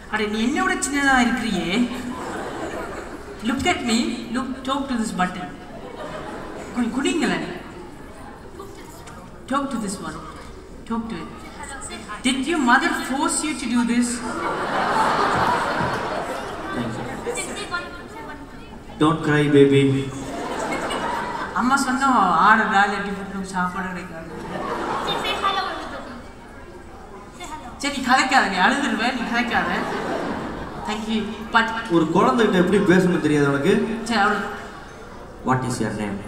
அட நீ என்ன விட சின்னதா இருக்கிறியே look at me look talk to this button கொஞ்சம் குடிங்களேன் talk to this one talk to Did your mother force you to do this? Don't cry baby அம்மா சொன்னா ஆறு நாள் எட்டி போட்டு சாப்பாடு கிடைக்காது சரி நீ கதைக்காத நீ அழுதுருவேன் நீ கதைக்காத தேங்க்யூ பட் ஒரு குழந்தைகிட்ட எப்படி பேசணும் தெரியாது உனக்கு சரி அவள் what is your name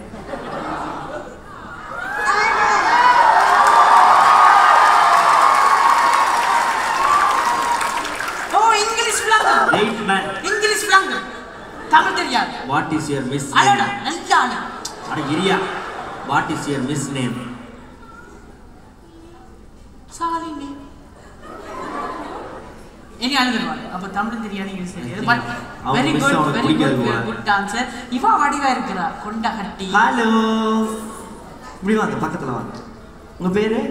oh English விளாங்க ரைட் மேன் இங்கிலீஷ் விளாங்க தமிழ் தெரியாது வாட் இஸ் யர் மிஸ் அழடா நல்ல ஆளு அட இரியா what is your miss name Shalini இனி அழுதுருவாங்க அப்ப தமிழ் தெரியாது இங்கிலீஷ் தெரியாது பட் அவங்க வெரி miss குட் அவனுக்கு வெரி பிடிக்காது குட் போல. குட் டான்சர் இவா வடிவா இருக்கிறா கொண்ட கட்டி ஹலோ இப்படி வாங்க பக்கத்துல வாங்க உங்க பேரு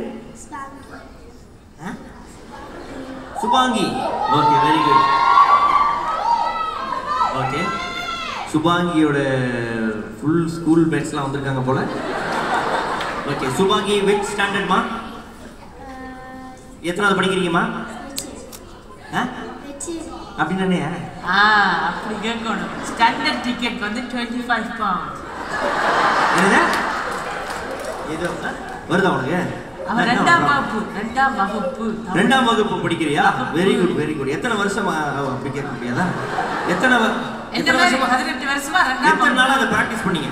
ஆ? Subhangi okay very good okay சுபாங்கியோட ஃபுல் ஸ்கூல் மேட்ஸ்லாம் வந்திருக்காங்க போல ஓகே சுபாங்கி வித் ஸ்டாண்டர்ட்மா எத்தனாவது படிக்கிறீங்கம்மா ஆ அப்படின்னு ஆ அப்படி கேட்கணும் ஸ்டாண்டர்ட் டிக்கெட் வந்து டுவெண்ட்டி ஃபைவ் பவுண்ட் என்னது ஏதோ ஆ? வருதா உனக்கு அவன் என்ன ரெண்டாம் அப்புறம்? வகுப்பு ரெண்டாம் வகுப்பு தமிழ். ரெண்டாம் வகுப்பு படிக்கிறியா வெரி குட் வெரி குட் எத்தனை வருஷமா அவ அப்படி கேட்க முடியாதா எத்தனை வ- என்ன எத்தனை மாதிரி வருஷமா பதினெட்டு வருஷமா ரெண்டாம் எத்தனை நாளா வகுப்பு அதை ப்ராக்டிஸ் பண்ணீங்க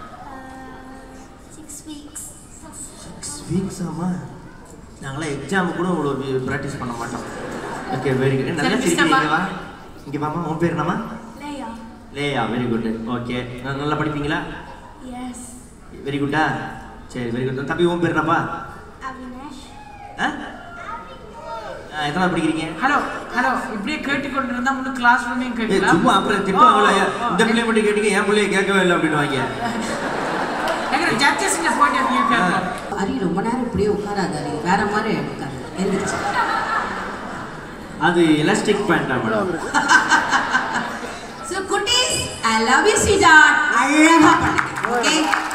சிக்ஸ் வீக்ஸ் சிக்ஸ் வீக்ஸ் ஆமா நாங்களாம் எக்ஸாம் கூட இவ்வளோ ப்ராக்டிஸ் பண்ண மாட்டோம் ஓகே வெரி குட் நல்லா சரி, சிரிக்கிறீங்க மிஸ்டர் வா இங்கே வாமா உன் பேர் என்னம்மா Leya Leya very good okay நல்லா படிப்பீங்களா எஸ் வெரி குட்டா சரி வெரி குட் தம்பி உன் பேர் என்னப்பா அவினாஷ் ஆ ஆ, எத்தனாவது படிக்கிறீங்க ஹலோ ஹலோ இப்படியே கேட்டுக்கொண்டு இருந்தா முழு கிளாஸ் ரூமையும் ஏய், கேட்கலாம் சும்மா அப்புறம் திட்டுவாங்களா இந்த பிள்ளை மட்டும் கேட்டீங்க என் பிள்ளைய கேட்கவே இல்லை அப்படின்னு வாங்க எங்க ஜட்ஜஸ் இந்த பாயிண்ட் ஆஃப் வியூ கேட்கலாம் அரி ரொம்ப நேரம் இப்படியே உட்காராத அரி வேற மாதிரி உட்காரு எந்திரிச்சு அது எலாஸ்டிக் பேண்டா மேடம் ஸோ குட்டீஸ் ஐ லவ் யூ ஸ்வீட் அழகா பண்ணுங்க ஓகே